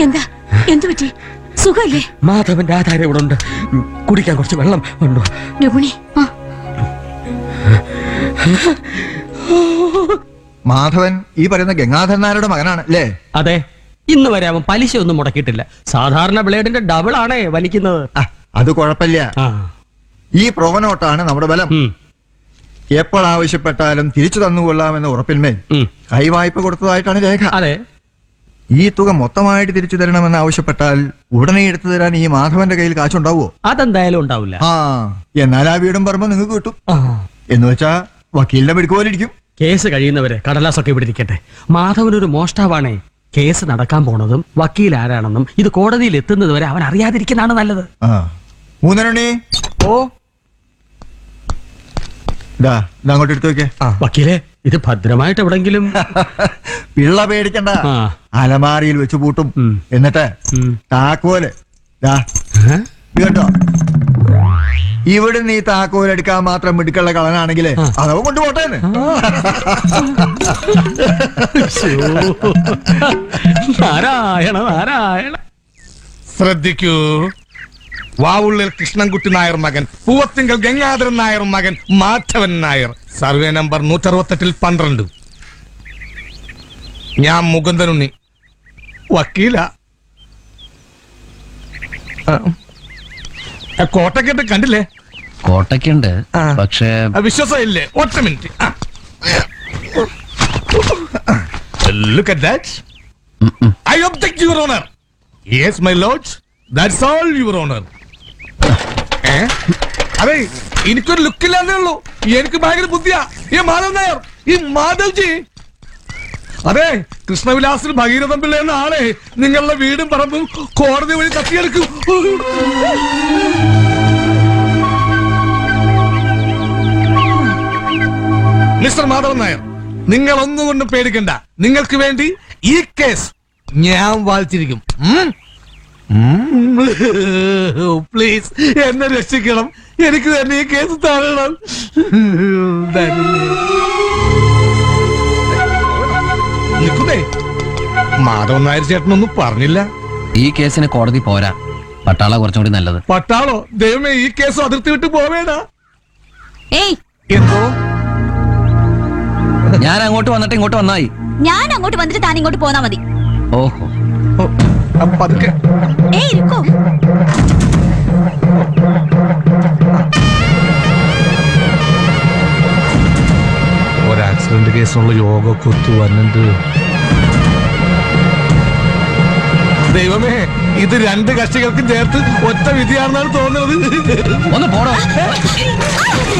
എന്താ എന്തു പറ്റി സുഖല്ലേ മാധവന്റെ ആധാരം ഇവിടെ ഉണ്ട് ഉം, കുടിക്കാൻ കുറച്ച് വെള്ളം ഉണ്ടോ രുക്മിണി ആ മാധവൻ ഈ പറയുന്ന ഗംഗാധരൻ നായരുടെ മകനാണ് അല്ലേ അതെ ഇന്ന് വരെ അവൻ പലിശ ഒന്നും മുടക്കിയിട്ടില്ല സാധാരണ ബ്ലേഡിന്റെ ഡബിൾ ആണേ വലിക്കുന്നത് ആ, അത് കുഴപ്പമില്ല ആ ഈ പ്രവനോട്ടാണ് നമ്മുടെ ബലം ഉം, എപ്പോൾ ആവശ്യപ്പെട്ടാലും തിരിച്ചു തന്നുകൊള്ളാമെന്ന ഉറപ്പിന്മേൽ ഉം. കൈവായ്പ കൊടുത്തതായിട്ടാണ് രേഖ അതെ ഈ തുക മൊത്തമായിട്ട് തിരിച്ചു തരണമെന്ന് ആവശ്യപ്പെട്ടാൽ ഉടനെ എടുത്തു തരാൻ ഈ മാധവന്റെ കയ്യിൽ കാശുണ്ടാവോ അതെന്തായാലും ഉണ്ടാവില്ല ആ എന്നാൽ ആ വീടും പറമ്പോ നിങ്ങൾക്ക് കിട്ടും ആ. എന്ന് വെച്ചാ വക്കീലിന്റെ പിടിക്ക് പോലെ ഇരിക്കും കേസ് കഴിയുന്നവരെ കടലാസൊക്കെ ഇവിടെ ഇരിക്കട്ടെ മാധവനൊരു മോഷ്ടാവാണേ കേസ് നടക്കാൻ പോണതും വക്കീൽ ആരാണെന്നും ഇത് കോടതിയിൽ എത്തുന്നത് വരെ അവൻ അറിയാതിരിക്കുന്നതാണ് നല്ലത് ആ മൂന്നരണി ഓ ഇതാ ഇത് അങ്ങോട്ട് എടുത്തു വെക്കേ വക്കീലെ ഇത് ഭദ്രമായിട്ട് എവിടെങ്കിലും പിള്ള പേടിക്കണ്ട ആ. അലമാരിയിൽ വെച്ച് പൂട്ടും ഉം. എന്നിട്ട് ഉം. താക്കോല് ദാ ഏ? ഇത് കേട്ടോ ഇവിടെ നീ താക്കോൽ എടുക്കാൻ മാത്രം മിടുക്കുള്ള കളനാണെങ്കിലേ അതവ കൊണ്ടുപോട്ടേന്ന് ശ്ശോ. നാരായണ നാരായണ ശ്രദ്ധിക്കൂ വാവുള്ളിൽ കൃഷ്ണൻകുട്ടി നായർ മകൻ പൂവത്തിങ്കൽ ഗംഗാധരൻ നായർ മകൻ മാധവൻ നായർ സർവേ നമ്പർ നൂറ്ററുപത്തെട്ടിൽ പന്ത്രണ്ട് ഞാൻ മുകുന്ദനുണ്ണി വക്കീല കോട്ടക്കെട്ട് കണ്ടില്ലേ കോട്ടയ്ക്കുണ്ട് ആ. പക്ഷേ ആ, വിശ്വാസം ഇല്ലേ ഒറ്റ minute look at that hmm, hmm. I object your honour yes my lord that's all your honour അതെ എനിക്കൊരു ലുക്കില്ലാന്നേ ഉള്ളൂ എനിക്ക് ഭയങ്കര ബുദ്ധിയാ ഈ മാധവ് നായർ ഈ മാധവ്ജി അതെ കൃഷ്ണവിലാസിൽ ഭഗീരഥൻ പിള്ള എന്ന ആളെ നിങ്ങളുടെ വീടും പറമ്പും കോടതി വഴി തട്ടിയെടുക്കും മിസ്റ്റർ മാധവൻ നായർ നിങ്ങൾ ഒന്നുകൊണ്ടും പേടിക്കണ്ട നിങ്ങൾക്ക് വേണ്ടി ഈ കേസ് ഞാൻ വായിച്ചിരിക്കും പ്ലീസ് എന്നെ രക്ഷിക്കണം എനിക്ക് തന്നെ ഈ കേസ് തരണം നിൽക്കുന്നേ മാധവൻ നായർ ചേട്ടനൊന്നും പറഞ്ഞില്ല ഈ കേസിന് കോടതി പോരാ പട്ടാള കുറച്ചും കൂടി നല്ലത് പട്ടാളോ ദൈവമേ ഈ കേസ് അതിർത്തി വിട്ട് പോവേടാ ഏയ് എന്തോ ഞാൻ അങ്ങോട്ട് വന്നിട്ട് ഇങ്ങോട്ട് വന്നായി ഞാൻ അങ്ങോട്ട് വന്നിട്ട് താൻ ഇങ്ങോട്ട് പോന്നാ മതി ഓഹോ ഓ, അപ്പൊ പതുക്കെ ഏയ് ഇരിക്കോ ഒരു ആക്സിഡന്റ് കേസുള്ള യോഗ കൊത്തു വന്നിട്ട് ദൈവമേ ഇത് രണ്ട് കക്ഷികൾക്കും ചേർത്ത് ഒറ്റ വിധിയാണെന്നാണ് തോന്നുന്നത് ഒന്ന് പോടോ